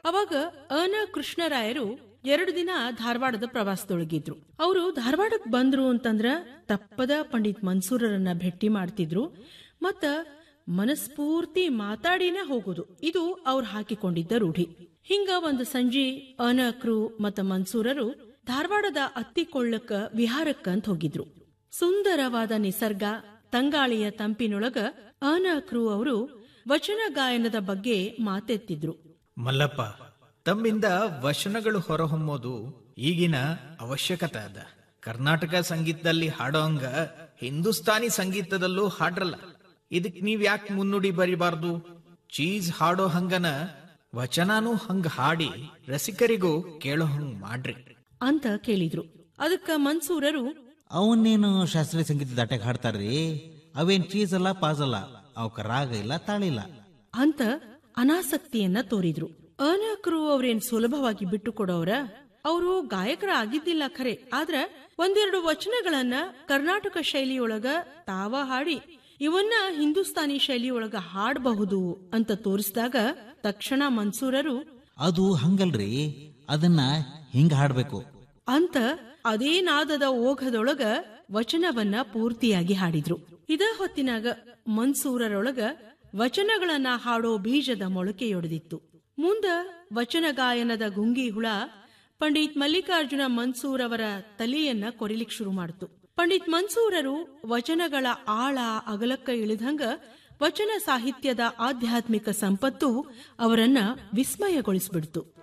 ಅವಾಗ ಅನ ಕೃಷ್ಣರಾಯರು ಎರಡು ದಿನ ಧಾರವಾಡದ ಪ್ರವಾಸದೊಳಗಿದ್ರು ಅವರು ಧಾರವಾಡಕ್ ಬಂದ್ರು ಅಂತಂದ್ರ ತಪ್ಪದ ಪಂಡಿತ್ ಮನ್ಸೂರರನ್ನ ಭೇಟಿ ಮಾಡ್ತಿದ್ರು ಮತ್ತ ಮನಸ್ಫೂರ್ತಿ ಮಾತಾಡಿನೇ ಹೋಗುದು ಇದು ಅವ್ರು ಹಾಕಿಕೊಂಡಿದ್ದ ರೂಢಿ ಹಿಂಗ ಒಂದು ಸಂಜೆ ಅನಕ್ರು ಮತ್ತ ಮನ್ಸೂರರು ಧಾರವಾಡದ ಅತ್ತಿಕೊಳ್ಳಕ್ಕ ವಿಹಾರಕ್ಕಂತ ಹೋಗಿದ್ರು ಸುಂದರವಾದ ನಿಸರ್ಗ ತಂಗಾಳಿಯ ತಂಪಿನೊಳಗ ಅನಕ್ರು ಅವರು ವಚನ ಗಾಯನದ ಬಗ್ಗೆ ಮಾತೆತ್ತಿದ್ರು ಮಲ್ಲಪ್ಪ ತಮ್ಮಿಂದ ವಚನಗಳು ಹೊರಹೊಮ್ಮೋದು ಈಗಿನ ಅವಶ್ಯಕತೆ ಅದ ಕರ್ನಾಟಕ ಸಂಗೀತದಲ್ಲಿ ಹಾಡೋಂಗ ಹಿಂದೂಸ್ತಾನಿ ಸಂಗೀತದಲ್ಲೂ ಹಾಡ್ರಲ್ಲ ಇದಕ್ ನೀವ್ ಯಾಕೆ ಮುನ್ನುಡಿ ಬರಿಬಾರ್ದು ಚೀಸ್ ಹಾಡೋ ಹಂಗನ ವಚನಾನು ಹಂಗ ಹಾಡಿ ರಸಿಕರಿಗೂ ಕೇಳೋ ಹಂಗ್ ಮಾಡ್ರಿ ಅಂತ ಕೇಳಿದ್ರು ಅದಕ್ಕ ಮನ್ಸೂರರು ಅವನ್ನೇನು ಶಾಸ್ತ್ರೀಯ ಸಂಗೀತ ದಾಟಕ್ಕೆ ಹಾಡ್ತಾರ್ರಿ ಅವೇನ್ ಚೀಸ್ ಅಲ್ಲ ಪಾಸ್ ಅಲ್ಲ ಅವಕ್ಕ ರಾಗ ಇಲ್ಲ ತಾಳಿಲ್ಲ ಅಂತ ಅನಾಸಕ್ತಿಯನ್ನ ತೋರಿದ್ರು ಅನಕರು ಅವ್ರೇನ್ ಸುಲಭವಾಗಿ ಬಿಟ್ಟು ಕೊಡೋರ ಅವರು ಗಾಯಕರ ಆಗಿದ್ದಿಲ್ಲ ಖರೆ ಆದ್ರ ಒಂದೆರಡು ವಚನಗಳನ್ನ ಕರ್ನಾಟಕ ಶೈಲಿಯೊಳಗ ತಾವ ಹಾಡಿ ಇವನ್ನ ಹಿಂದೂಸ್ತಾನಿ ಶೈಲಿಯೊಳಗ ಹಾಡಬಹುದು ಅಂತ ತೋರಿಸಿದಾಗ ತಕ್ಷಣ ಮನ್ಸೂರರು ಅದು ಹಂಗಲ್ರಿ ಅದನ್ನ ಹಿಂಗ ಹಾಡ್ಬೇಕು ಅಂತ ಅದೇ ನಾದದ ಓಘದೊಳಗ ವಚನವನ್ನ ಪೂರ್ತಿಯಾಗಿ ಹಾಡಿದ್ರು ಇದ ಹೊತ್ತಿನಾಗ ಮನ್ಸೂರರೊಳಗ ವಚನಗಳನ್ನ ಹಾಡೋ ಬೀಜದ ಮೊಳಕೆಯೊಡೆದಿತ್ತು ಮುಂದ ವಚನ ಗಾಯನದ ಗುಂಗಿ ಹುಳ ಪಂಡಿತ್ ಮಲ್ಲಿಕಾರ್ಜುನ ಮನ್ಸೂರ್ ಅವರ ತಲೆಯನ್ನ ಕೊರಿಲಿಕ್ ಶುರು ಮಾಡಿತು ಪಂಡಿತ್ ಮನ್ಸೂರರು ವಚನಗಳ ಆಳ ಅಗಲಕ್ಕ ಇಳಿದಂಗ ವಚನ ಸಾಹಿತ್ಯದ ಆಧ್ಯಾತ್ಮಿಕ ಸಂಪತ್ತು ಅವರನ್ನ ವಿಸ್ಮಯಗೊಳಿಸ್ಬಿಡ್ತು